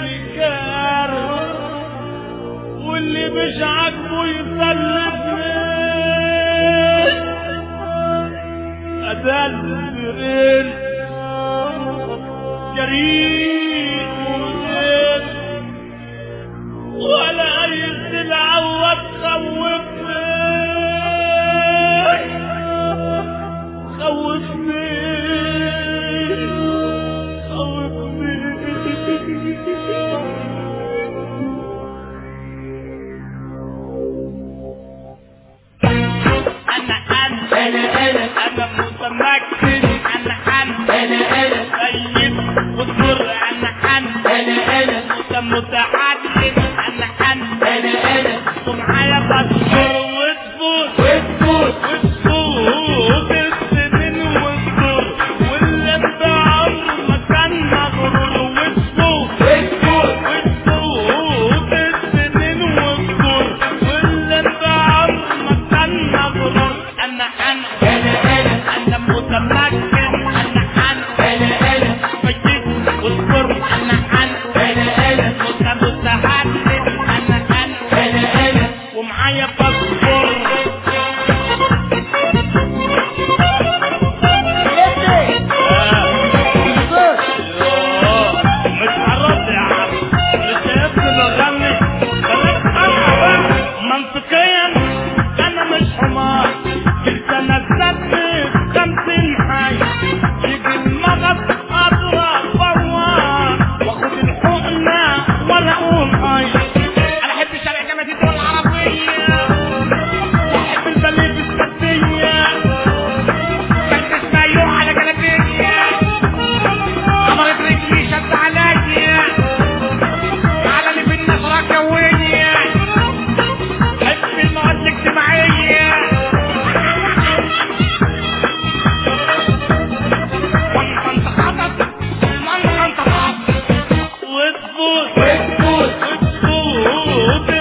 الكار واللي مش عاجبه يسلفني أدلل جريء ودل ولا ينزل عوض خوفني خوفني انا انا انا انا انا متمكن انا انا انا انا طيب واصبر انا انا انا انا متعدد انا انا انا انا ومعايا بصبر وتفوت وتفوت وتفوت السنين والدور واللي انت عمره ما كان مغرور وتفوت وتفوت وتفوت السنين والدور واللي انت عمره ما كان مغرور انا انا انا انا انا متمكن انا انا انا انا مجيد واصبر انا انا انا انا متحدد انا انا انا انا ومعايا باسبور مش هرد يا عم مش هيفضل اغني بلاش انا بقى منطقيا انا مش حمار كنت انا سبت خمسين حي يجي المغص اضرب فوار واخد الحقنة ولا اقوم حي انا احب الشارع كما تدور العربية واحب البلد السبتية بلبس مايو على جلابية عمرت رجلي شد عليا على اللي بالنظرة كوية حب المواد الاجتماعية وانت انت خطط وانت انت خطط وتفوت وتفوت وتفوت